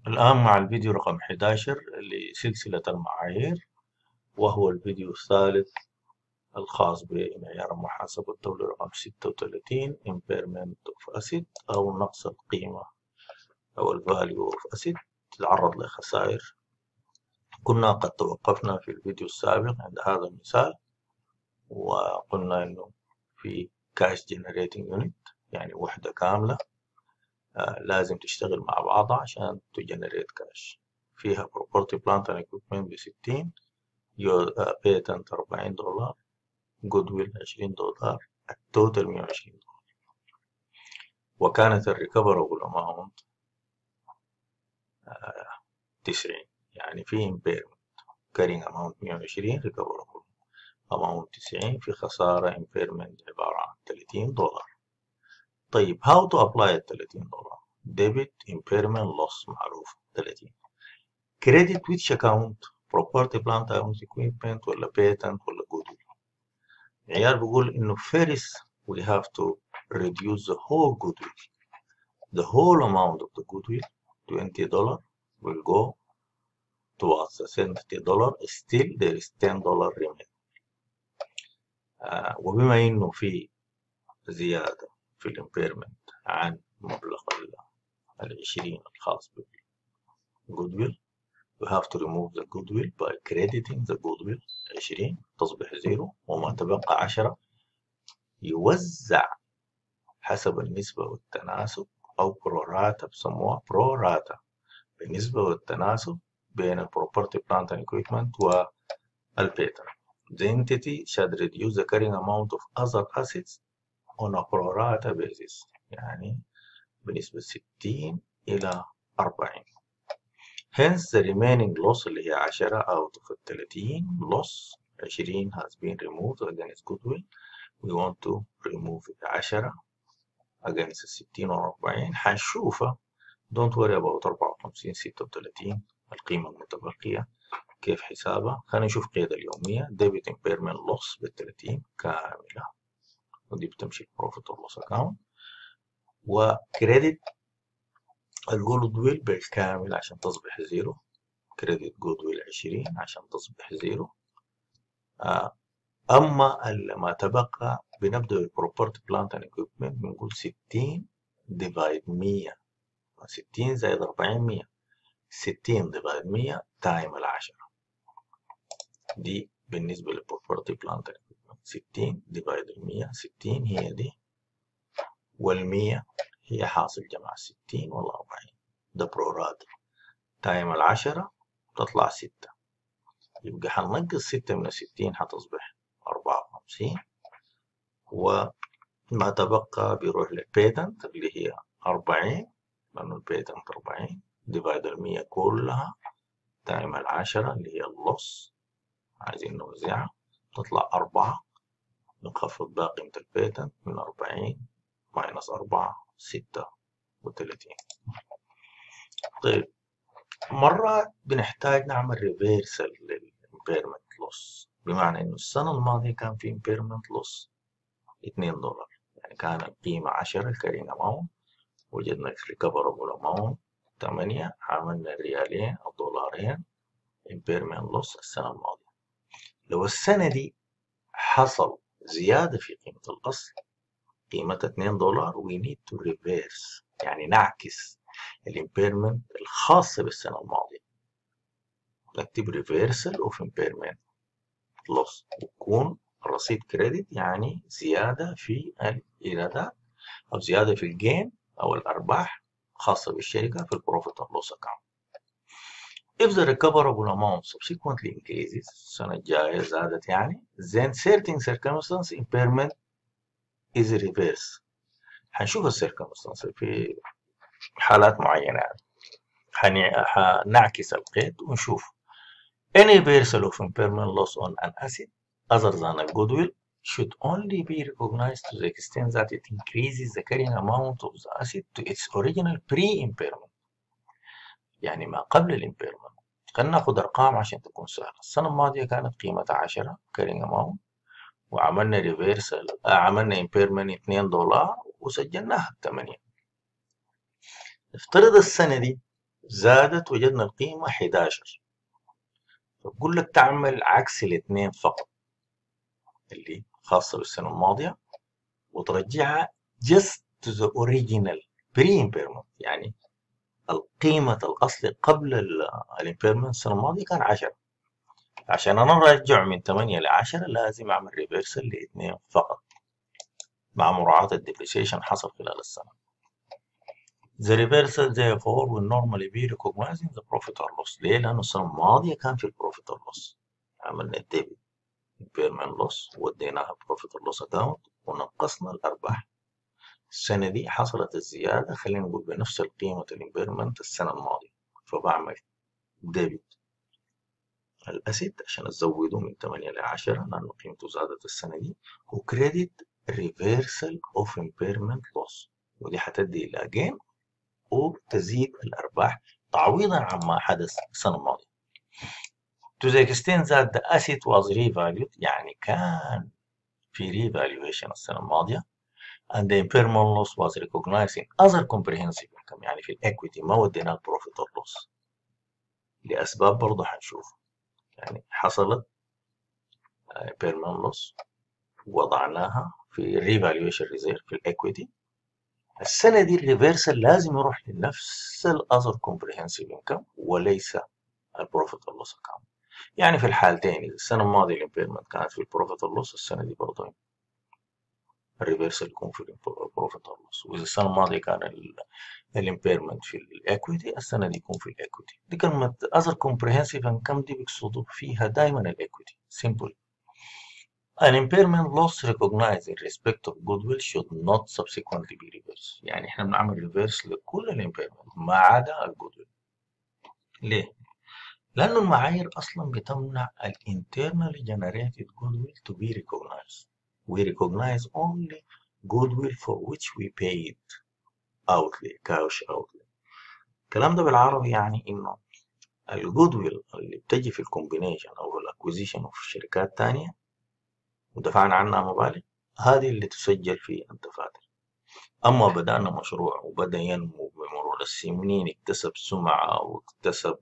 الآن مع الفيديو رقم 11 لسلسلة المعايير وهو الفيديو الثالث الخاص بمعيار المحاسبة الدولي رقم 36 impairment of asset أو نقص القيمة أو ال value of asset تتعرض لخسائر كنا قد توقفنا في الفيديو السابق عند هذا المثال وقلنا إنه في cash generating unit يعني وحدة كاملة آه، لازم تشتغل مع بعضها عشان تجنريت كاش فيها property plant and equipment بستين بيتنت أربعين دولار جود ويل عشرين دولار التوتال مية وعشرين دولار وكانت الريكفربل اماونت تسعين يعني في impairment carrying amount مية وعشرين recoverable amount تسعين في خسارة impairment عبارة عن تلاتين دولار طيب how to apply ال 30 دولار debit impairment loss معروف 30 credit which account property plant and equipment ولا patent ولا goodwill معيار بيقول إنه first we have to reduce the whole goodwill the whole amount of the goodwill 20 dollar will go towards the 70 dollar still there is 10 dollar remain آه وبما إنه في زيادة في الامبيرمنت عن مبلغ العشرين الخاص بالجودويل we have to remove the goodwill by crediting the goodwill 20 تصبح زيرو وما تبقى 10 يوزع حسب النسبة والتناسب أو بروراتا بسموها بروراتا بالنسبة والتناسب بين ال property plant and equipment والبيتر The entity should reduce the carrying amount of other assets on a pro rata basis يعني بنسبة 60 إلى 40 hence the remaining loss اللي هي 10 out of 30 loss 20 has been removed against goodwill we want to remove 10 against 60 و 40 حنشوفها don't worry about 54 36 القيمة المتبقية كيف حسابها خلينا نشوف قيادة اليومية debit impairment loss بال 30 كاملة ودي بتمشي بروفيت اور لوس اكاونت وكريدت الجود ويل بالكامل عشان تصبح زيرو كريدت جود ويل 20 عشان تصبح زيرو آه، اما ما تبقى بنبدا بالبروبرتي بلانت اند اكويبمنت بنقول 60 ديفايد 100 60 زائد 40 100 60 ديفايد 100 تايم العشرة دي بالنسبة للبروبرتي بلانت ستين ديفايد المية ستين هي دي والمية هي حاصل جمع ستين والأربعين ده برورات تايم العشرة تطلع ستة يبقى حننقص ستة من الستين حتصبح أربعة وخمسين وما تبقى بيروح للبيتنت اللي هي أربعين لأنه البيتنت أربعين ديفايد المية كلها تايم العشرة اللي هي اللص عايزين نوزعها تطلع أربعة نخفض بقى قيمة البيتنت من أربعين ماينس أربعة ستة وتلاتين طيب مرات بنحتاج نعمل ريفيرسال للإمبيرمنت لوس بمعنى إنه السنة الماضية كان في إمبيرمنت لوس اتنين دولار يعني كان القيمة عشرة الكارين أماونت وجدنا ريكفربل أماونت تمانية عملنا ريالين أو دولارين إمبيرمنت لوس السنة الماضية لو السنة دي حصل زيادة في قيمة الأصل قيمتها 2 دولار we need to reverse يعني نعكس الامبيرمنت الخاصة بالسنة الماضية نكتب reversal of impairment loss ويكون الرصيد كريدت يعني زيادة في الإيرادات أو زيادة في الجين أو الأرباح خاصة بالشركة في البروفيت أند لوس أكاونت If the recoverable amount subsequently increases السنة الجاية زادت يعني then certain circumstance impairment is reversed حنشوف السيركمستانس في حالات معينة حنعكس القيد ونشوف any reversal of impairment loss on an asset other than a goodwill should only be recognized to the extent that it increases the carrying amount of the asset to its original pre-impairment يعني ما قبل الامبيرمنت خلينا ناخد ارقام عشان تكون سهله السنه الماضيه كانت قيمتها 10 كارينج اماونت وعملنا ريفيرسال عملنا امبيرمنت 2 دولار وسجلناها ب 8 افترض السنه دي زادت وجدنا القيمة 11 فبقول لك تعمل عكس الاثنين فقط اللي خاصة بالسنة الماضية وترجعها just to the original pre-impairment يعني القيمة الأصل قبل الامبيرمنت السنة الماضية كان 10 عشان أنا أرجع من 8 ل 10 لازم أعمل ريفرسل لاثنين فقط مع مراعاة الديبريسيشن حصل خلال السنة. The reversal therefore will normally be recognizing the profit or loss. ليه؟ لأنه السنة الماضية كان في البروفيت اور لوس. عملنا الديبت impairment loss وديناها profit or loss account ونقصنا الأرباح. السنة دي حصلت الزيادة خلينا نقول بنفس القيمة الامبيرمنت السنة الماضية فبعمل ديبت الأسيد عشان أزوده من 8 ل 10 لأنه قيمته زادت السنة دي وكريدت ريفيرسال اوف impairment loss ودي حتدي إلى جين وتزيد الأرباح تعويضا عما حدث السنة الماضية. To the extent that the asset was revalued يعني كان في revaluation السنة الماضية and the impairment loss was recognized in other comprehensive income يعني في equity ما وديناه profit or loss لأسباب برضه حنشوف يعني حصلت impairment loss وضعناها في revaluation reserve في equity السنة دي الريفرسال لازم يروح لنفس الأذر كومبريهنسيف انكم وليس البروفيت لوس اكاونت يعني في الحالتين إذا السنة الماضية الامبيرمنت كانت في البروفيت لوس السنة دي برضه الريفرسال يكون في البروفيت لوس وإذا السنة الماضية كان الامبيرمنت في الايكويتي السنة دي يكون في الايكويتي دي كلمة أذر كومبريهنسيف انكم دي بيقصدوا فيها دايما الايكويتي سيمبل An impairment loss recognized in respect of goodwill should not subsequently be reversed. يعني احنا بنعمل ريفيرس لكل الامبيرمنت ما عدا الجودويل. ليه؟ لأنه المعايير أصلا بتمنع ال internally generated goodwill to be recognized. We recognize only goodwill for which we paid outlay, cash outlay. الكلام ده بالعربي يعني إنه الجودويل اللي بتجي في الكومبينيشن أو الأكوزيشن في شركات تانية ودفعنا عنها مبالغ هذه اللي تسجل في الدفاتر أما بدأنا مشروع وبدأ ينمو بمرور السنين اكتسب سمعة واكتسب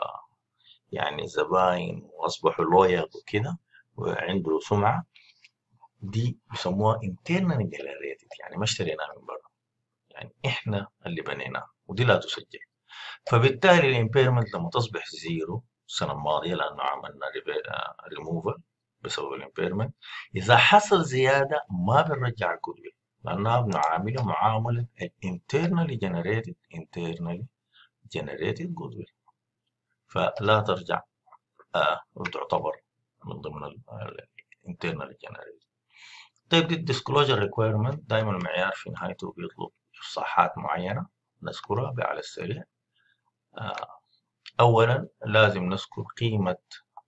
يعني زباين وأصبحوا لويال وكده وعنده سمعة دي بيسموها internal generated يعني ما اشتريناها من برا يعني احنا اللي بنيناها ودي لا تسجل فبالتالي الامبيرمنت لما تصبح زيرو السنة الماضية لأنه عملنا ريموفل بسبب الامبيرمنت اذا حصل زياده ما بنرجع الجودويل لانها بنعامله معامله الانترنالي جنريتد انترنالي جنريتد جودويل فلا ترجع آه وتعتبر من ضمن الانترنالي جنريتد طيب دي الديسكلوجر ريكويرمنت دائما المعيار في نهايته بيطلب افصاحات معينه نذكرها على السريع آه اولا لازم نذكر قيمه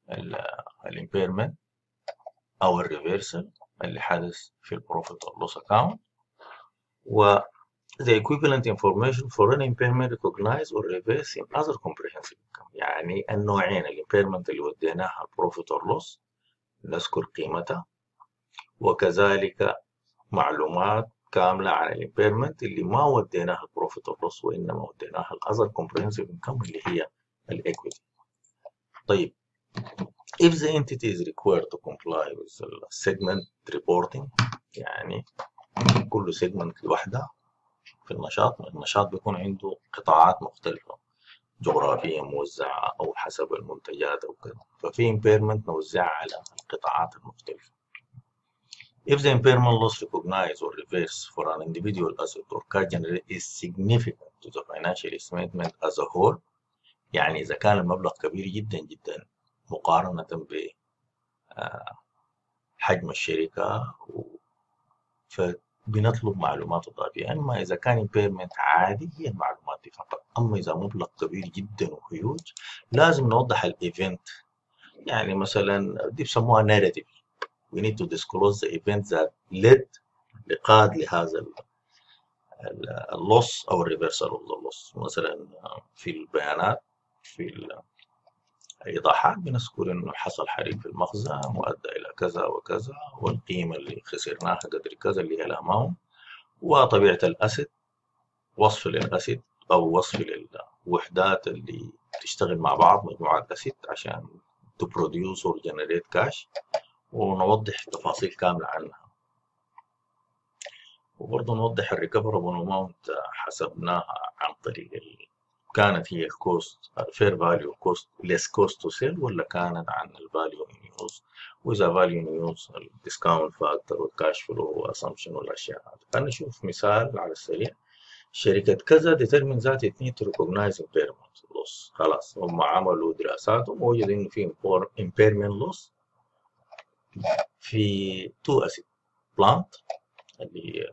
الامبيرمنت او الريفرسال اللي حدث في البروفيت اور لوس اكاونت و the equivalent information for an impairment recognized or reversed in other comprehensive income يعني النوعين الامبيرمنت اللي وديناها البروفيت اور لوس نذكر قيمتها وكذلك معلومات كاملة عن الامبيرمنت اللي ما وديناها البروفيت اور لوس وإنما وديناها الأذر comprehensive income اللي هي الايكويتي طيب if the entity is required to comply with the segment reporting يعني كل segment لوحدها في النشاط النشاط بيكون عنده قطاعات مختلفة جغرافية موزعة أو حسب المنتجات أو كذا ففي impairment نوزعها على القطاعات المختلفة If the impairment loss recognized or reversed for an individual asset or cash generated is significant to the financial statement as a whole يعني إذا كان المبلغ كبير جدا جدا مقارنة بحجم الشركة فبنطلب معلومات إضافية أما إذا كان impairment عادي هي المعلومات دي فقط أما إذا مبلغ كبير جدا وهيوج لازم نوضح الإيفنت يعني مثلا دي بسموها narrative we need to disclose the event that led لقاد لهذا اللوس أو الريفرسال اوف ذا لوس مثلا في البيانات في ايضاحات بنذكر انه حصل حريق في المخزن وادى الى كذا وكذا والقيمه اللي خسرناها قدر كذا اللي هي الاماونت وطبيعه الاسد وصف للاسد او وصف الوحدات اللي تشتغل مع بعض مجموعات اسيد عشان تبروديوس اور جنريت كاش ونوضح تفاصيل كاملة عنها وبرضه نوضح الريكفربل اماونت حسبناها عن طريق ال... كانت هي الكوست فير فاليو كوست ليس كوست تو سيل ولا كانت عن الفاليو ان يوز واذا فاليو ان يوز الديسكاونت فاكتور والكاش فلو واسامبشن والاشياء هذه خلينا نشوف مثال على السريع شركة كذا determine that it need to recognize impairment loss خلاص هم عملوا دراساتهم ووجدوا انه في impairment loss في تو اسيد بلانت اللي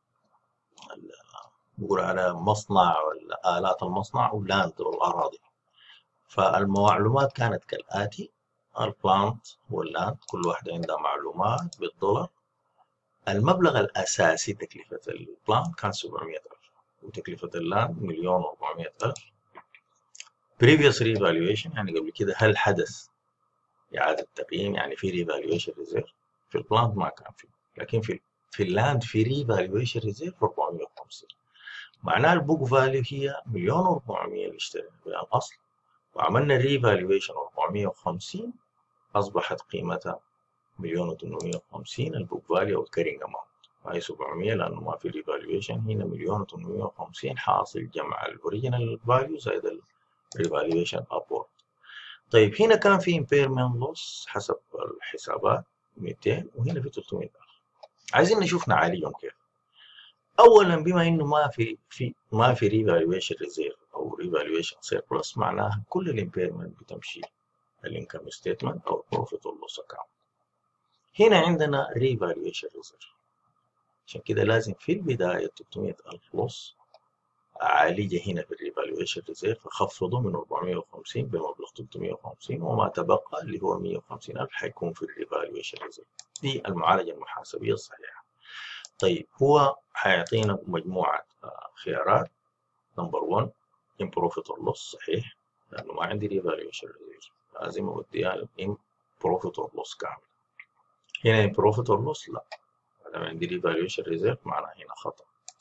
بقول على مصنع ولا آلات المصنع ولاند والأراضي فالمعلومات كانت كالآتي البلانت واللاند كل واحدة عندها معلومات بالدولار المبلغ الأساسي تكلفة البلانت كان 700 ألف وتكلفة اللاند مليون و400 ألف previous revaluation يعني قبل كده هل حدث إعادة تقييم يعني في revaluation reserve في البلانت ما كان فيه لكن في في اللاند في revaluation reserve 450 معناها البوك فاليو هي مليون و400 اللي اشترينا بها الأصل وعملنا ريفالويشن 450 أصبحت قيمتها مليون و850 البوك فاليو أو الكارينج أماونت هاي 700 لأنه ما في ريفالويشن هنا مليون و850 حاصل جمع الأوريجينال فاليو زائد الريفالويشن أبورد طيب هنا كان في impairment loss حسب الحسابات 200 وهنا في 300 ألف عايزين نشوف نعالجهم كيف اولا بما انه ما في في ما في ريفالويشن ريزيرف او ريفالويشن سيربلس معناها كل الامبيرمنت بتمشي الانكم ستيتمنت او البروفيت واللوس اكاونت هنا عندنا ريفالويشن ريزيرف عشان كده لازم في البداية 300 ألف لوس أعالجه هنا في الريفالويشن ريزيرف أخفضه من 450 بمبلغ 350 وما تبقى اللي هو 150 ألف حيكون في الريفالويشن ريزيرف دي المعالجة المحاسبية الصحيحة طيب هو حيعطينا مجموعة خيارات نمبر 1 ان بروفيت اور لوس صحيح لأنه ما عندي ريفالويشن ريزيرف لازم أوديها ان بروفيت اور لوس كامل هنا ان بروفيت اور لوس لا لما عندي ريفالويشن ريزيرف معناها هنا خطأ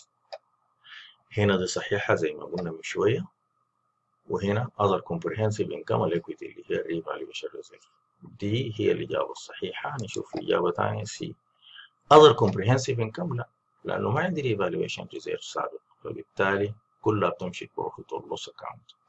هنا دي صحيحة زي ما قلنا من شوية وهنا other comprehensive income equity اللي هي revaluation reserve دي هي الإجابة الصحيحة نشوف في إجابة ثانية سي other comprehensive income لا لأنه ما عندي revaluation reserve سابق فبالتالي كلها بتمشي profit or loss account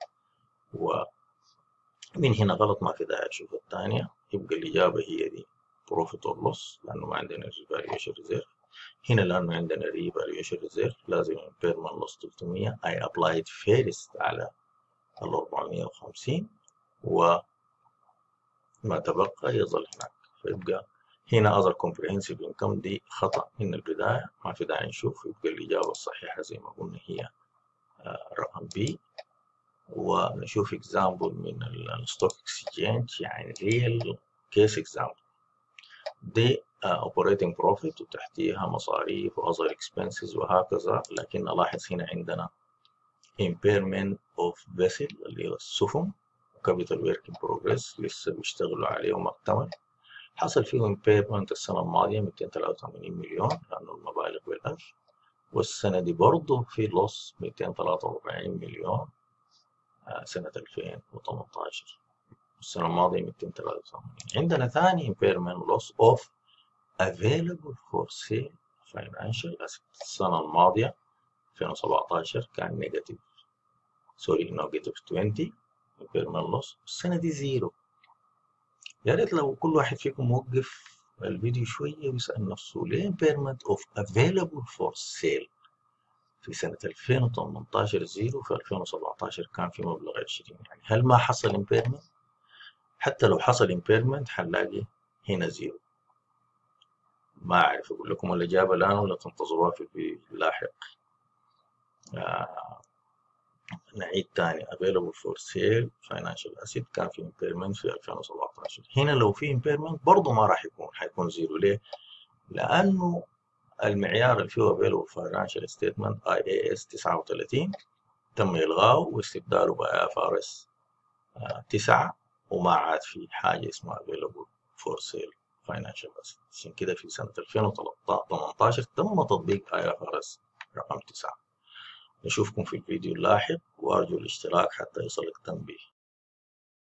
ومن هنا غلط ما في داعي أشوف الثانية يبقى الإجابة هي دي profit or loss لأنه ما عندنا revaluation reserve هنا لأنه عندنا revaluation reserve لازم impairment loss 300 I applied first على ال 450 وما تبقى يظل هناك فيبقى هنا other comprehensive income دي خطأ من البداية ما في داعي نشوف يبقى الإجابة الصحيحة زي ما قلنا هي رقم B ونشوف example من الستوك اكسشينج يعني real case example دي operating profit وتحتيها مصاريف و other expenses وهكذا لكن نلاحظ هنا عندنا impairment of vessel اللي هو السفن capital work in progress لسه بيشتغلوا عليه وما اكتمل حصل فيه impairment السنة الماضية 283 مليون لأنه المبالغ بالألف والسنة دي برضه في لوس 243 مليون سنة 2018 السنة الماضية 283 عندنا ثاني impairment loss of available for sale financial assets السنة الماضية 2017 كان نيجاتيف سوري نيجاتيف 20 impairment loss السنة دي زيرو يا ريت لو كل واحد فيكم وقف الفيديو شوية ويسأل نفسه ليه impairment of available for sale في سنة 2018 زيرو في 2017 كان في مبلغ 20 يعني هل ما حصل impairment؟ حتى لو حصل impairment حنلاقي هنا زيرو ما أعرف أقول لكم الإجابة الآن ولا تنتظروها في الفيديو اللاحق آه نعيد تاني available for sale financial asset كان في impairment في 2017 هنا لو في impairment برضه ما راح يكون حيكون زيرو ليه؟ لأنه المعيار اللي فيه available financial statement IAS 39 تم إلغائه واستبداله ب IFRS 9 وما عاد في حاجة اسمها available for sale financial asset عشان كده في سنة 2018 تم تطبيق IFRS رقم 9 نشوفكم في الفيديو اللاحق وأرجو الاشتراك حتى يصلك تنبيه